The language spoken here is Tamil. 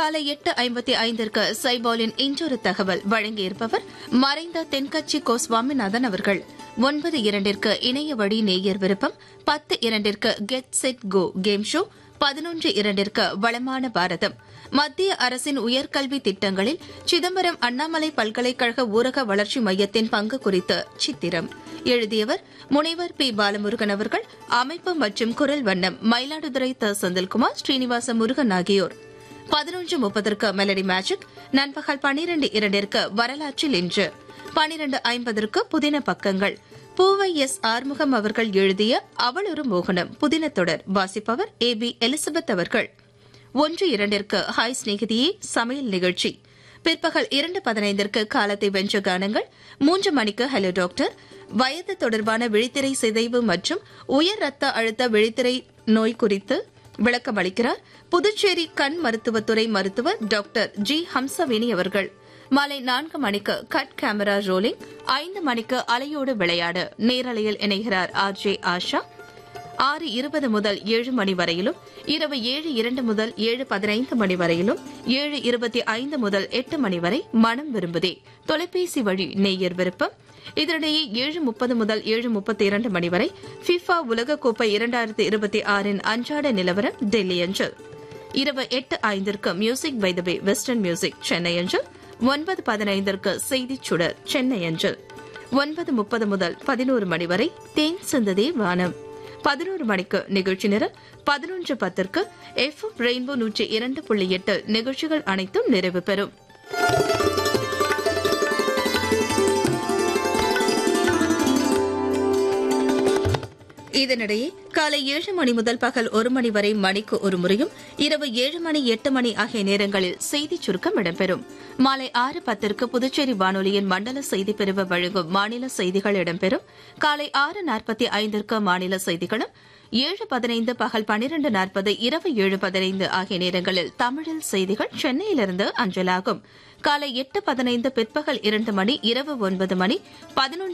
காலை எட்டு ஐம்பத்தி ஐந்திற்கு சைபாலின் இன்றொரு தகவல் வழங்கியிருப்பவர் மறைந்த தென்கட்சி கோ சுவாமிநாதன் அவர்கள் ஒன்பது இரண்டிற்கு இணைய வழி நேயர் விருப்பம் பத்து இரண்டிற்கு get set go game show பதினொன்று இரண்டிற்கு வளமான பாரதம் மத்திய அரசின் உயர்கல்வி திட்டங்களில் சிதம்பரம் அண்ணாமலை பல்கலைக்கழக ஊரக வளர்ச்சி மையத்தின் பங்கு குறித்த சித்திரம் எழுதியவர் முனைவர் பி பாலமுருகன் அவர்கள் அமைப்பு மற்றும் குரல் வண்ணம் மயிலாடுதுறை த செந்தில்குமார் ஸ்ரீனிவாச முருகன் ஆகியோர் பதினொன்று முப்பதற்கு மெலடி மேஜிக் நண்பகல் பனிரண்டு இரண்டிற்கு வரலாற்றில் இன்று பனிரண்டு ஐம்பதற்கு புதின பக்கங்கள் பூவை எஸ் ஆறுமுகம் அவர்கள் எழுதிய அவள் ஒரு மோகனம் புதின தொடர் வாசிப்பவர் ஏ பி எலிசபெத் அவர்கள் ஒன்று இரண்டிற்கு ஹாய் சிநேகிதியே சமையல் நிகழ்ச்சி பிற்பகல் இரண்டு பதினைந்திற்கு காலத்தை வென்ற கானங்கள் மூன்று மணிக்கு ஹலோ டாக்டர் வயது தொடர்பான விழித்திரை சிதைவு மற்றும் உயர் ரத்த அழுத்த விழித்திரை நோய் குறித்து விளக்கம் அளிக்கிறார் புதுச்சேரி கண் மருத்துவத்துறை மருத்துவர் டாக்டர் ஜி ஹம்சவேணி அவர்கள் மாலை நான்கு மணிக்கு கட் கேமரா ரோலிங் ஐந்து மணிக்கு அலையோடு விளையாடு நேரலையில் இணைகிறார் ஆர் ஜே ஆஷா ஆறு இருபது முதல் ஏழு மணி வரையிலும் இரவு ஏழு இரண்டு முதல் ஏழு பதினைந்து மணி வரையிலும் ஏழு இருபத்தி ஐந்து முதல் எட்டு மணி வரை மனம் விரும்புதே தொலைபேசி வழி நேயர் விருப்பம் இதனிடையே ஏழு முப்பது முதல் ஏழு முப்பத்தி இரண்டு மணி வரை ஃபிஃபா உலகக்கோப்பை இரண்டாயிரத்தி இருபத்தி ஆறின் அன்றாட நிலவரம் டெல்லி அஞ்சல் இரவு எட்டு ஐந்திற்கு music by the way western music Chennai அஞ்சல் ஒன்பது பதினைந்திற்கு செய்திச் சுடர் சென்னை அஞ்சல் ஒன்பது முப்பது முதல் பதினோரு மணி வரை தேன் சிந்ததே வானம் பதினோரு மணிக்கு நிகழ்ச்சி நிரல் பதினொன்று பத்திற்கு எஃப் ரெயின்போ நூற்றி இரண்டு புள்ளி எட்டு நிகழ்ச்சிகள் அனைத்தும் நிறைவு பெறும் இதனிடையே காலை ஏழு மணி முதல் பகல் ஒரு மணி வரை மணிக்கு ஒரு முறையும் இரவு ஏழு மணி எட்டு மணி ஆகிய நேரங்களில் செய்திச் சுருக்கம் இடம்பெறும் மாலை ஆறு பத்திற்கு புதுச்சேரி வானொலியின் மண்டல செய்திப் பிரிவு வழங்கும் மாநில செய்திகள் இடம்பெறும் காலை ஆறு நாற்பத்தி ஐந்திற்கு மாநில செய்திகளும் ஏழு பதினைந்து பகல் பனிரண்டு நாற்பது இரவு ஏழு பதினைந்து ஆகிய நேரங்களில் தமிழில் செய்திகள் சென்னையிலிருந்து அஞ்சலாகும் காலை எட்டு பதினைந்து பிற்பகல் இரண்டு மணி இரவு ஒன்பது மணி பதினொன்று